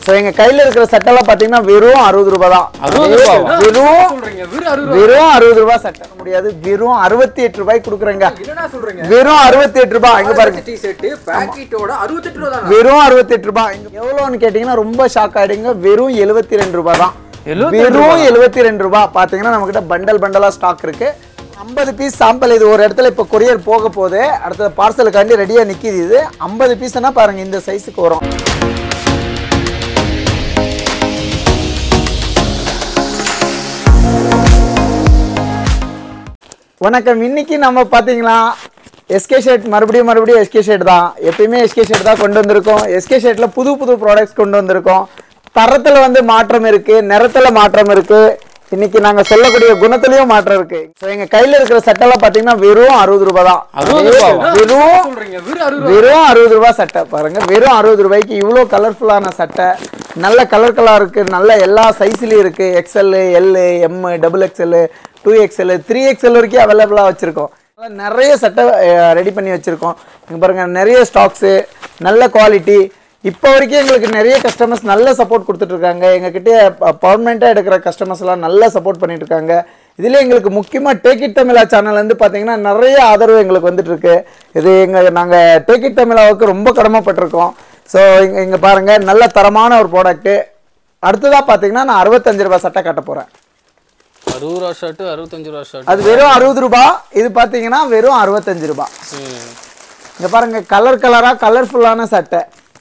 So எங்க கையில இருக்கிற சட்டெல்லாம் பாத்தீங்கன்னா வெறும் அறுபது ரூபாய் தான் அறுபது ரூபாவா? வெறும் சொல்றீங்க வெறும் அறுபது ரூபா வெறும் அறுபது ரூபாய் சட்டை முடியாது வெறும் அறுபத்தி எட்டு ரூபாய் கொடுக்குறேங்க என்னடா சொல்றீங்க வெறும் அறுபத்தி எட்டு ரூபாய் இங்க பாருங்க டி ஷர்ட் பாக்கெட்டோட அறுபத்தெட்டு ரூபா தானா வெறும் அறுபத்தி எட்டு ரூபாய் இங்க எவ்வளோன்னு கேட்டீங்கன்னா ரொம்ப ஷாக் ஆயிடுங்க வெறும் எழுபத்தி ரெண்டு ரூபாய் தான் 72 வெறும் எழுபத்தி ரெண்டு ரூபாய் பாத்தீங்கன்னா நம்ம கிட்ட பண்டல் பண்டலா ஸ்டாக் இருக்கு ஐம்பது பீஸ் சாம்பிள் இது ஒரு இடத்துல இப்போ கொரியர் போக போகுது அடுத்த பார்சலுக்காண்டி ரெடியா நிக்குது இது ஐம்பது பீஸ்னா பாருங்க இந்த சைஸுக்கு வரும் வணக்கம் இன்னைக்கு நம்ம பார்த்தீங்களா எஸ்கே ஷர்ட் மறுபடியும் மறுபடியும் எஸ்கே ஷர்ட் தான் எப்பயுமே எஸ்கே ஷர்ட் தான் கொண்டு வந்திருக்கோம் எஸ்கே ஷர்ட்ல புது புது ப்ராடக்ட்ஸ் கொண்டு வந்திருக்கோம் தரத்துல வந்து மாற்றம் இருக்கு நிறத்துல மாற்றம் இருக்கு இன்னைக்கு நாங்க சொல்லக்கூடிய குணத்திலயும் மாற்றம் இருக்கு ஸோ எங்க கையில இருக்கிற சட்டெல்லாம் பாத்தீங்கன்னா வெறும் அறுபது ரூபாய் தான் அறுபது ரூபாவா? வெறும் சொல்றீங்க வெறும் அறுபது ரூபா வெறும் அறுபது ரூபாய் சட்டை பாருங்க வெறும் அறுபது ரூபாய்க்கு இவ்வளோ கலர்ஃபுல்லான சட்டை நல்ல கலர் கலர் இருக்கு நல்ல எல்லா சைஸ்லயும் இருக்கு XL L M double XL two XL three XL வரைக்கும் அவைலபிளாக வச்சிருக்கோம் அதனால நிறைய சட்டை ரெடி பண்ணி வச்சிருக்கோம் இங்க பாருங்க நிறைய ஸ்டாக்ஸு நல்ல குவாலிட்டி இப்போ வரைக்கும் எங்களுக்கு நிறைய கஸ்டமர்ஸ் நல்ல சப்போர்ட் கொடுத்துட்டு இருக்காங்க எங்ககிட்ட பர்மனெண்ட்டாக எடுக்கிற கஸ்டமர்ஸ் எல்லாம் நல்லா சப்போர்ட் பண்ணிட்டு இருக்காங்க இதுல எங்களுக்கு முக்கியமாக டேக் இட் தமிழா சேனல் வந்து பார்த்தீங்கன்னா நிறைய ஆதரவு எங்களுக்கு வந்துட்டு இருக்கு இது எங்க நாங்கள் டேக் இட் தமிழாவுக்கு ரொம்ப கடமைப்பட்டிருக்கோம் ஸோ இங்க இங்க பாருங்க நல்ல தரமான ஒரு ப்ராடக்ட்டு அடுத்ததாக பார்த்தீங்கன்னா நான் அறுபத்தஞ்சு ரூபாய் சட்டை கட்ட போகிறேன் அறுபது ரூபா ஷர்ட்டு அறுபத்தஞ்சு ரூபா ஷர்ட் அது வெறும் அறுபது ரூபாய் இது பார்த்தீங்கன்னா வெறும் அறுபத்தஞ்சு ரூபாய் இங்க பாருங்க கலர் கலராக கலர்ஃபுல்லான சட்டை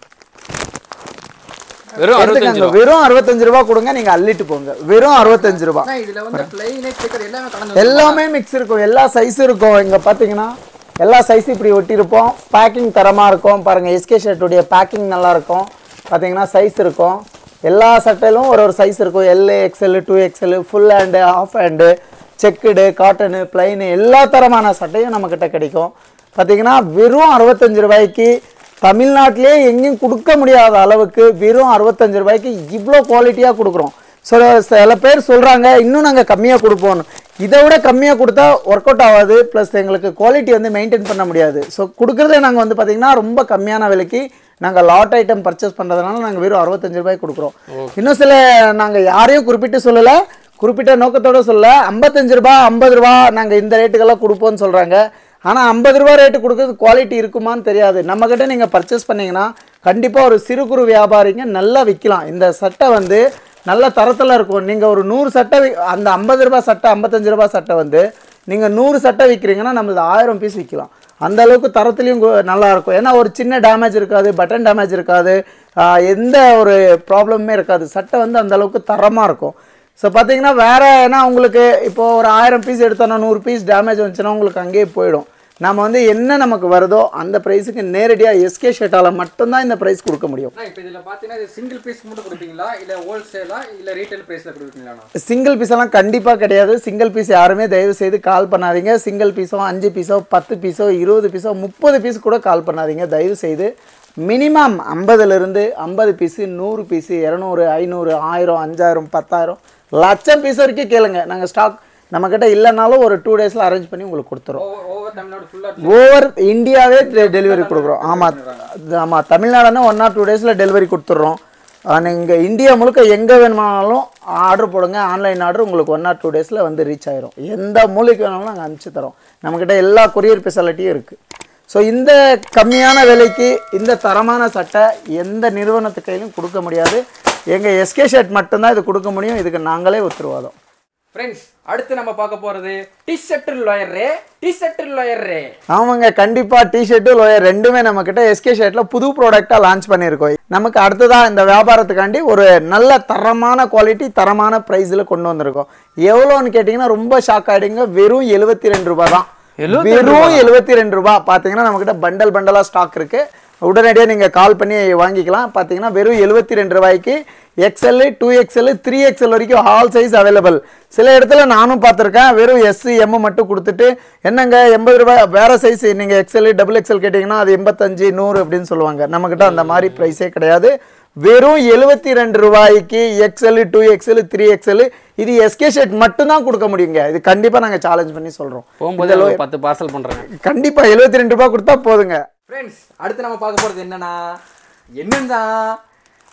வெறும் அறுபத்தஞ்சு எடுத்துக்கங்க ரூபா வெறும் அறுபத்தஞ்சு ரூபாய் கொடுங்க நீங்க அள்ளிட்டு போங்க வெறும் அறுபத்தஞ்சு ரூபாய் அண்ணா, இதுல வந்து பிளைன் ஸ்டிக்கர் எல்லாமே கலந்து எல்லாமே மிக்ஸ் இருக்கும் எல்லா சைஸும் இருக்கும் இங்க பாத்தீங்கன்னா எல்லா சைஸும் இப்படி ஒட்டியிருப்போம் பேக்கிங் தரமா இருக்கும் பாருங்க எஸ்கே ஷர்ட்டுடைய பேக்கிங் நல்லா இருக்கும் பாத்தீங்கன்னா சைஸ் இருக்கும் எல்லா சட்டையிலும் ஒரு ஒரு சைஸ் இருக்கும் L XL two XL full hand half hand checked cotton plain எல்லா தரமான சட்டையும் நம்மக்கிட்ட கிடைக்கும் பார்த்தீங்கன்னா வெறும் அறுபத்தஞ்சு ரூபாய்க்கு தமிழ்நாட்டிலே எங்கேயும் கொடுக்க முடியாத அளவுக்கு வெறும் அறுபத்தஞ்சு ரூபாய்க்கு இவ்வளோ குவாலிட்டியாக கொடுக்குறோம் ஸோ சில பேர் சொல்கிறாங்க இன்னும் நாங்கள் கம்மியாக கொடுப்போம்னு இதை விட கம்மியாக கொடுத்தா ஒர்க் அவுட் ஆகாது ப்ளஸ் எங்களுக்கு குவாலிட்டி வந்து மெயின்டைன் பண்ண முடியாது ஸோ கொடுக்குறதே நாங்கள் வந்து பார்த்திங்கன்னா ரொம்ப கம்மியான விலைக்கு நாங்கள் லாட் ஐட்டம் பர்ச்சேஸ் பண்ணுறதுனால நாங்கள் வெறும் அறுபத்தஞ்சு ரூபாய்க்கு கொடுக்குறோம் இன்னும் சில நாங்கள் யாரையும் குறிப்பிட்டு சொல்லலை குறிப்பிட்ட நோக்கத்தோட சொல்ல ஐம்பத்தஞ்சு ரூபா ஐம்பது ரூபா நாங்கள் இந்த ரேட்டுக்கெல்லாம் கொடுப்போம்னு சொல்கிறாங்க ஆனால் ஐம்பது ரூபா ரேட்டு கொடுக்குறது குவாலிட்டி இருக்குமான்னு தெரியாது நம்மக்கிட்ட நீங்கள் பர்ச்சேஸ் பண்ணீங்கன்னா கண்டிப்பாக ஒரு சிறு குறு வியாபாரிங்க நல்லா விற்கலாம் இந்த சட்டை வந்து நல்ல தரத்தில் இருக்கும் நீங்கள் ஒரு நூறு சட்டை வி- அந்த ஐம்பது ரூபாய் சட்டை ஐம்பத்தஞ்சு ரூபாய் சட்டை வந்து நீங்கள் நூறு சட்டை விற்கிறீங்கன்னா நம்மளது ஆயிரம் பீஸ் விற்கலாம் அந்த அளவுக்கு தரத்துலையும் கு- நல்லா இருக்கும் ஏன்னா ஒரு சின்ன டேமேஜ் இருக்காது பட்டன் டேமேஜ் இருக்காது ஆஹ் எந்த ஒரு ப்ராப்ளமுமே இருக்காது சட்டை வந்து அந்த அளவுக்கு தரமாக இருக்கும் ஸோ பார்த்தீங்கன்னா வேற ஏன்னா உங்களுக்கு இப்போ ஒரு ஆயிரம் பீஸ் எடுத்தோன்னா நூறு பீஸ் டேமேஜ் வந்துச்சுன்னா உங்களுக்கு அங்கேயே போயிடும் நம்ம வந்து என்ன நமக்கு வருதோ அந்த ப்ரைஸுக்கு நேரடியாக எஸ்கே ஷர்ட்டால் மட்டும்தான் இந்த ப்ரைஸ் கொடுக்க முடியும் அண்ணா, இப்ப இதுல பாத்தீங்கன்னா இது சிங்கிள் பீஸ் மட்டும் கொடுப்பீங்களா இல்ல ஹோல்சேலா இல்ல ரீட்டைல் பிரைஸ்ல கொடுப்பீங்களா சிங்கிள் பீஸ் எல்லாம் கண்டிப்பாக கிடையாது சிங்கிள் பீஸ் யாருமே தயவு செய்து கால் பண்ணாதீங்க சிங்கிள் பீஸோ அஞ்சு பீஸோ பத்து பீஸோ இருபது பீஸோ முப்பது பீஸ் கூட கால் பண்ணாதீங்க தயவு செய்து மினிமம் ஐம்பதுலேருந்து ஐம்பது பீஸு நூறு பீஸு இரநூறு ஐநூறு ஆயிரம் அஞ்சாயிரம் பத்தாயிரம் லட்சம் பீஸ் வரைக்கும் கேளுங்க நாங்கள் ஸ்டாக் நம்மக்கிட்ட இல்லைனாலும் ஒரு டூ டேஸில் அரேஞ்ச் பண்ணி உங்களுக்கு கொடுத்துறோம் ஓவர் தமிழ்நாடு ஃபுல்லா ஓவர் இந்தியாவே டெலிவரி கொடுக்குறோம் ஆமாம் ஆமாம் தமிழ்நாடுனா ஒன் ஆர் டூ டேஸில் டெலிவரி கொடுத்துட்றோம் நீங்கள் இந்தியா முழுக்க எங்கே வேணுமானாலும் ஆர்டர் போடுங்க ஆன்லைன் ஆர்டர் உங்களுக்கு ஒன் ஆர் டூ டேஸில் வந்து ரீச் ஆயிரும் எந்த மூலைக்கு வேணாலும் நாங்கள் அனுப்பிச்சு தரோம் நம்மக்கிட்ட எல்லா கொரியர் ஃபெசிலிட்டியும் இருக்குது ஸோ இந்த கம்மியான விலைக்கு இந்த தரமான சட்டை எந்த நிறுவனத்து கையிலும் கொடுக்க முடியாது எங்கள் எஸ்கே ஷர்ட் மட்டும்தான் இது கொடுக்க முடியும் இதுக்கு நாங்களே உத்தரவாதம் ஃப்ரெண்ட்ஸ் அடுத்து நம்ம பார்க்க போறது T shirt lawyer T shirt lawyer ஆமாங்க கண்டிப்பா டிஷர்ட்டு லோயர் ரெண்டுமே நம்ம கிட்ட எஸ்கே ஷர்ட்ல புது ப்ராடக்டா லான்ச் பண்ணியிருக்கோம் நமக்கு அடுத்ததா இந்த வியாபாரத்துக்காண்டி ஒரு நல்ல தரமான குவாலிட்டி தரமான பிரைஸ்ல கொண்டு வந்திருக்கோம் எவ்வளோன்னு கேட்டிங்கன்னா ரொம்ப ஷாக் ஆயிடுங்க வெறும் எழுபத்தி ரெண்டு ரூபாய் தான் வெறும் எழுபத்தி ரெண்டு ரூபாய் பார்த்தீங்கன்னா நம்மக்கிட்ட பண்டல் பண்டலாக ஸ்டாக் இருக்கு உடனடியாக நீங்கள் கால் பண்ணி வாங்கிக்கலாம் பார்த்தீங்கன்னா வெறும் எழுபத்தி ரெண்டு ரூபாய்க்கு XL two XL three XL வரைக்கும் ஆல் சைஸ் அவைலபிள் சில இடத்துல நானும் பார்த்துருக்கேன் வெறும் எஸ் எம் மட்டும் கொடுத்துட்டு என்னங்க எண்பது ரூபாய் வேற சைஸ் நீங்கள் எக்ஸ்எல் டபுள் எக்ஸ்எல் கேட்டிங்கன்னா அது எண்பத்தஞ்சு நூறு அப்படின்னு சொல்லுவாங்க நம்மக்கிட்ட அந்த மாதிரி ப்ரைஸே கிடையாது வெறும் எழுபத்தி ரெண்டு ரூபாய்க்கு XL two XL three XL இது எஸ்கே ஷர்ட் மட்டும்தான் கொடுக்க முடியுங்க இது கண்டிப்பாக நாங்கள் சேலஞ்ச் பண்ணி சொல்கிறோம் போகும்போது ஒரு பத்து பார்சல் பண்றேன் கண்டிப்பாக எழுபத்தி ரெண்டு ரூபாய் கொடுத்தா போதுங்க ஃப்ரெண்ட்ஸ் அடுத்து நம்ம பார்க்க போறது என்னன்னா என்னன்னா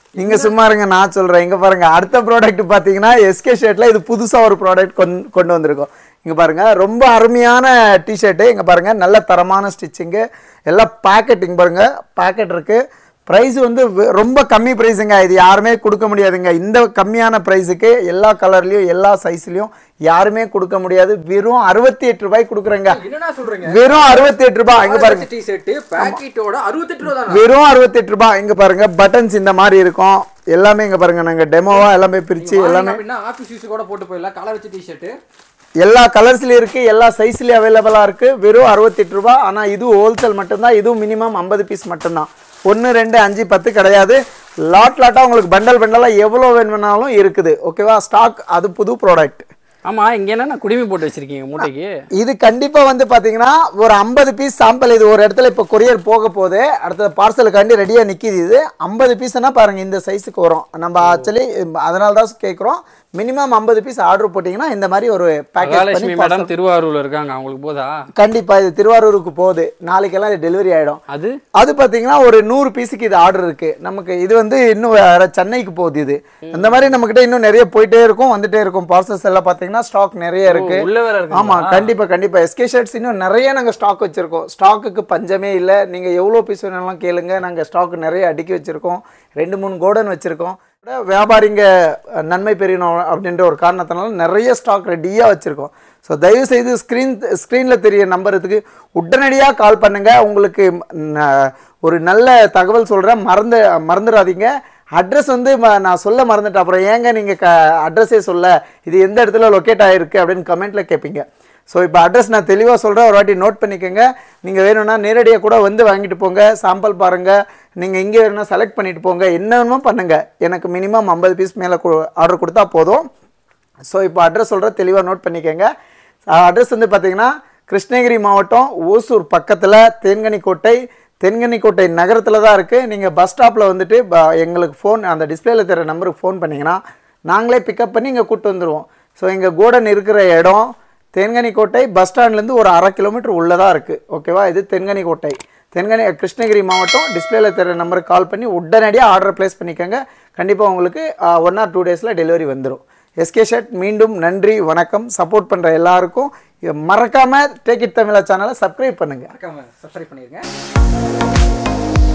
நீங்க சும்மா இருங்க நான் சொல்றேன் இங்க பாருங்க அடுத்த ப்ராடக்ட் பாத்தீங்கன்னா எஸ்கே ஷர்ட்ல இது புதுசா ஒரு ப்ராடக்ட் கொண்டு வந்திருக்கோம் இங்க பாருங்க ரொம்ப அருமையான டிஷர்ட் இங்க பாருங்க நல்ல தரமான ஸ்டிச்சிங்கு எல்லாம் பேக்கெட் இங்க பாருங்க பேக்கெட் இருக்கு ப்ரைஸ் வந்து வெ- ரொம்ப கம்மி ப்ரைஸுங்க இது யாருமே கொடுக்க முடியாதுங்க இந்த கம்மியான ப்ரைஸுக்கு எல்லா கலர்லயும் எல்லா சைஸ்லயும் யாருமே கொடுக்க முடியாது வெறும் அறுபத்தி எட்டு ரூபாய் கொடுக்குறேங்க என்னடா சொல்றீங்க வெறும் அறுபத்தி எட்டு ரூபாய் இங்க பாருங்க டி ஷர்ட் பாக்கெட்டோட அறுபத்தெட்டு ரூபா தானா வெறும் அறுபத்தெட்டு ரூபாய் இங்க பாருங்க பட்டன்ஸ் இந்த மாதிரி இருக்கும் எல்லாமே இங்க பாருங்க நாங்க டெமோவா எல்லாமே பிரிச்சு எல்லாமே அப்படின்னா ஆபீஸ் யூஸ் கூட போட்டு போயிடலாம் கலர் வச்ச டி ஷர்ட் எல்லா கலர்ஸ்லயும் இருக்கு எல்லா சைஸ்லயும் அவைலபிளா இருக்கு வெறும் அறுபத்தெட்டு ரூபாய் ஆனா இது ஹோல்சேல் மட்டும்தான் இதுவும் மினிமம் ஐம்பது பீஸ் மட்டும்தான் ஒன்று ரெண்டு அஞ்சு பத்து கிடையாது லாட் லாட்டா உங்களுக்கு பண்டல் பண்டலா எவ்வளோ வேணும்னாலும் இருக்குது ஓகேவா ஸ்டாக் அது புது ப்ராடக்ட் ஆமா இங்க என்னன்னா குடிமி போட்டு வச்சிருக்கீங்க மூட்டைக்கு இது கண்டிப்பா வந்து பாத்தீங்கன்னா ஒரு ஐம்பது பீஸ் சாம்பிள் இது ஒரு இடத்துல இப்போ கொரியர் போக போகுது அடுத்த பார்சலுக்காண்டி ரெடியா நிக்குது இது ஐம்பது பீஸ்னா பாருங்க இந்த சைஸுக்கு வரும் நம்ம ஆக்சுவலி அதனால தான் கேட்குறோம் மினிமம் ஐம்பது பீஸ் ஆர்டர் போட்டிங்கன்னா இந்த மாதிரி ஒரு பேக்கேஜ் மகாலட்சுமி பண்ணி மேடம் திருவாரூர்ல இருக்காங்க அவங்களுக்கு போதா கண்டிப்பா இது திருவாரூருக்கு போகுது நாளைக்கெல்லாம் இது டெலிவரி ஆயிடும் அது அது பாத்தீங்கன்னா ஒரு நூறு பீஸுக்கு இது ஆர்டர் இருக்கு நமக்கு இது வந்து இன்னும் வேற சென்னைக்கு போகுது இது அந்த மாதிரி நம்ம கிட்ட இன்னும் நிறைய போயிட்டே இருக்கும் வந்துட்டே இருக்கும் பார்சல்ஸ் எல்லாம் பாத்தீங்கன்னா ஸ்டாக் நிறைய இருக்கு உள்ள வேற இருக்கு ஆமா கண்டிப்பா கண்டிப்பா எஸ்கே ஷர்ட்ஸ் இன்னும் நிறைய நாங்க ஸ்டாக் வச்சிருக்கோம் ஸ்டாக்குக்கு பஞ்சமே இல்ல நீங்க எவ்வளவு பீஸ் வேணாலும் கேளுங்க நாங்க ஸ்டாக் நிறைய அடுக்கி வச்சிருக்கோம் ரெண்டு மூணு கோடன் வச்சிருக்கோம் வியாபாரிங்க அஹ், நன்மை பெரியணும் அப்படின்ற ஒரு காரணத்தினால நிறைய ஸ்டாக் ரெடியா வச்சிருக்கோம் ஸோ தயவு செய்து ஸ்க்ரீன் ஸ்க்ரீனில் தெரிய நம்பருக்கு உடனடியாக கால் பண்ணுங்க உங்களுக்கு ந- ஒரு நல்ல தகவல் சொல்கிறேன் மறந்து மறந்துடாதீங்க அட்ரஸ் வந்து ம- நான் சொல்ல மறந்துட்டேன் அப்புறம் ஏங்க நீங்கள் க அட்ரஸே சொல்ல இது எந்த இடத்துல லொக்கேட் ஆகிருக்கு அப்படின்னு கமெண்ட்டில் கேட்பீங்க ஸோ இப்போ அட்ரஸ் நான் தெளிவாக சொல்கிறேன் ஒரு வாட்டி நோட் பண்ணிக்கோங்க நீங்கள் வேணும்னா நேரடியாக கூட வந்து வாங்கிட்டு போங்க சாம்பிள் பாருங்கள் நீங்கள் இங்கே வேணும்னா செலக்ட் பண்ணிட்டு போங்க என்ன வேணுமோ பண்ணுங்கள் எனக்கு மினிமம் ஐம்பது பீஸ் மேலே ஆர்டர் கொடுத்தா போதும் ஸோ இப்போ அட்ரஸ் சொல்கிறேன் தெளிவாக நோட் பண்ணிக்கோங்க அட்ரஸ் வந்து பார்த்தீங்கன்னா கிருஷ்ணகிரி மாவட்டம் ஓசூர் பக்கத்தில் தேன்கனிக்கோட்டை தென்கனிக்கோட்டை நகரத்தில் தான் இருக்குது நீங்கள் பஸ் ஸ்டாப்பில் வந்துட்டு ப- எங்களுக்கு ஃபோன் அந்த டிஸ்பிளேல தெரிய நம்பருக்கு ஃபோன் பண்ணிங்கன்னா நாங்களே பிக்கப் பண்ணி இங்கே கூப்பிட்டு வந்துடுவோம் ஸோ எங்கள் கோடன் இருக்கிற இடம் தென்கனிக்கோட்டை பஸ் ஸ்டாண்ட்லேருந்து ஒரு அரை கிலோமீட்டர் உள்ளதாக இருக்குது ஓகேவா இது தென்கனிக்கோட்டை தென்கனி கிருஷ்ணகிரி மாவட்டம் டிஸ்பிளேல தெரிய நம்பருக்கு கால் பண்ணி உடனடியாக ஆர்டர் ப்ளேஸ் பண்ணிக்கோங்க கண்டிப்பாக உங்களுக்கு ஒன் ஆர் டூ டேஸில் டெலிவரி வந்துடும் எஸ்கே ஷர்ட் மீண்டும் நன்றி வணக்கம் சப்போர்ட் பண்ணுற எல்லாருக்கும் மறக்காமல் டேக் இட் தமிழா சேனலை சப்ஸ்கிரைப் பண்ணுங்கள் மறக்காம சப்ஸ்கிரைப் பண்ணிருங்க